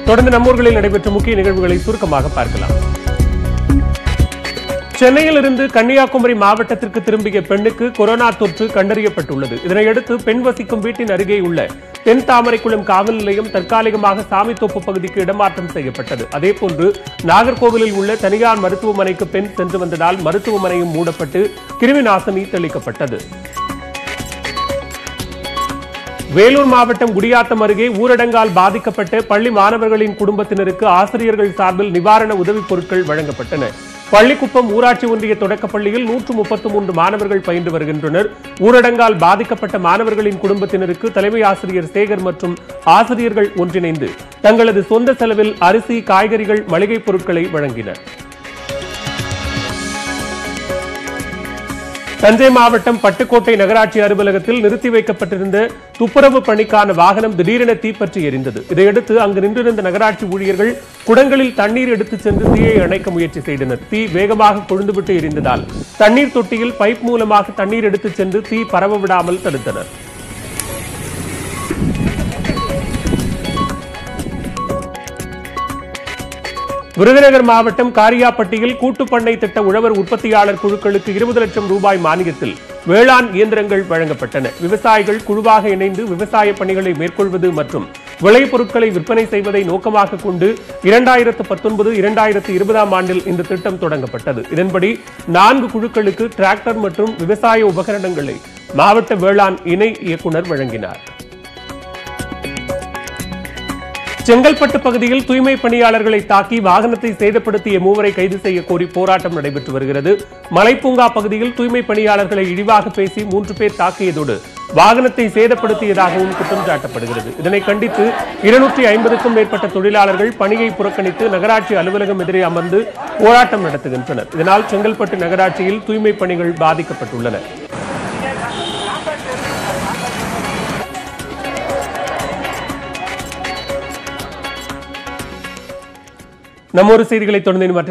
தொடர்ந்து நம்மூர்களில் நடைபெற்ற முக்கிய நிகழ்வுகளை சுருக்கமாக பார்க்கலாம் சென்னையில் இருந்து கன்னியாகுமரி மாவட்டத்திற்கு திரும்பிய பெண்ணுக்கு கொரோனா தொற்று கண்டறியப்பட்டுள்ளது இதனையடுத்து பெண் வசிக்கும் வீட்டின் அருகே உள்ள தென் தாமரைக்குளம் காவல் நிலையம் தற்காலிகமாக சாமித்தோப்பு பகுதிக்கு இடமாற்றம் செய்யப்பட்டது அதேபோன்று நாகர்கோவிலில் உள்ள தனியார் மருத்துவமனைக்கு பெண் சென்று வந்ததால் மருத்துவமனையும் மூடப்பட்டு கிருமி நாசினி தெளிக்கப்பட்டது வேலூர் மாவட்டம் குடியாத்தம் அருகே ஊரடங்கால் பாதிக்கப்பட்ட பள்ளி மாணவர்களின் குடும்பத்தினருக்கு ஆசிரியர்கள் சார்பில் நிவாரண உதவிப் பொருட்கள் வழங்கப்பட்டன பள்ளிக்குப்பம் ஊராட்சி ஒன்றிய தொடக்கப் பள்ளியில் நூற்று முப்பத்து மூன்று மாணவர்கள் பயின்று வருகின்றனர் ஊரடங்கால் பாதிக்கப்பட்ட மாணவர்களின் குடும்பத்தினருக்கு தலைமை ஆசிரியர் சேகர் மற்றும் ஆசிரியர்கள் ஒன்றிணைந்து தங்களது சொந்த செலவில் அரிசி காய்கறிகள் மளிகைப் பொருட்களை வழங்கினர் தஞ்சை மாவட்டம் பட்டுக்கோட்டை நகராட்சி அலுவலகத்தில் நிறுத்தி வைக்கப்பட்டிருந்த துப்புரவு பணிக்கான வாகனம் திடீரென தீப்பற்றி எரிந்தது இதையடுத்து அங்கு நின்றிருந்த நகராட்சி ஊழியர்கள் குடங்களில் தண்ணீர் எடுத்துச் சென்று தீயை அணைக்க முயற்சி செய்தனர் தீ வேகமாக கொழுந்துவிட்டு எரிந்ததால் தண்ணீர் தொட்டியில் பைப் மூலமாக தண்ணீர் எடுத்துச் சென்று தீ பரவ விடாமல் தடுத்தனர் விருதுநகர் மாவட்டம் காரியாப்பட்டியில் கூட்டுப்பண்ணை திட்ட உழவர் உற்பத்தியாளர் குழுக்களுக்கு இருபது லட்சம் ரூபாய் மானியத்தில் வேளாண் இயந்திரங்கள் வழங்கப்பட்டன விவசாயிகள் குழுவாக இணைந்து விவசாய பணிகளை மேற்கொள்வது மற்றும் விளைபொருட்களை விற்பனை செய்வதை நோக்கமாக கொண்டு இரண்டாயிரத்து பத்தொன்பது இரண்டாயிரத்து இருபதாம் ஆண்டில் இந்த திட்டம் தொடங்கப்பட்டது இதன்படி நான்கு குழுக்களுக்கு டிராக்டர் மற்றும் விவசாய உபகரணங்களை மாவட்ட வேளாண் இணை இயக்குனர் வழங்கினார் செங்கல்பட்டு பகுதியில் தூய்மை பணியாளர்களை தாக்கி வாகனத்தை சேதப்படுத்திய மூவரை கைது செய்ய கோரி போராட்டம் நடைபெற்று வருகிறது மலைப்பூங்கா பகுதியில் தூய்மை பணியாளர்களை இழிவாக பேசி மூன்று பேர் தாக்கியதோடு வாகனத்தை சேதப்படுத்தியதாகவும் குற்றம் சாட்டப்படுகிறது இதனை கண்டித்து இருநூற்றி ஐம்பதுக்கும் மேற்பட்ட தொழிலாளர்கள் பணியை புறக்கணித்து நகராட்சி அலுவலகம் எதிரே அமர்ந்து போராட்டம் நடத்துகின்றனர் இதனால் செங்கல்பட்டு நகராட்சியில் தூய்மை பணிகள் பாதிக்கப்பட்டுள்ளன நம்மொரு செய்திகளை தொடர்ந்து மற்ற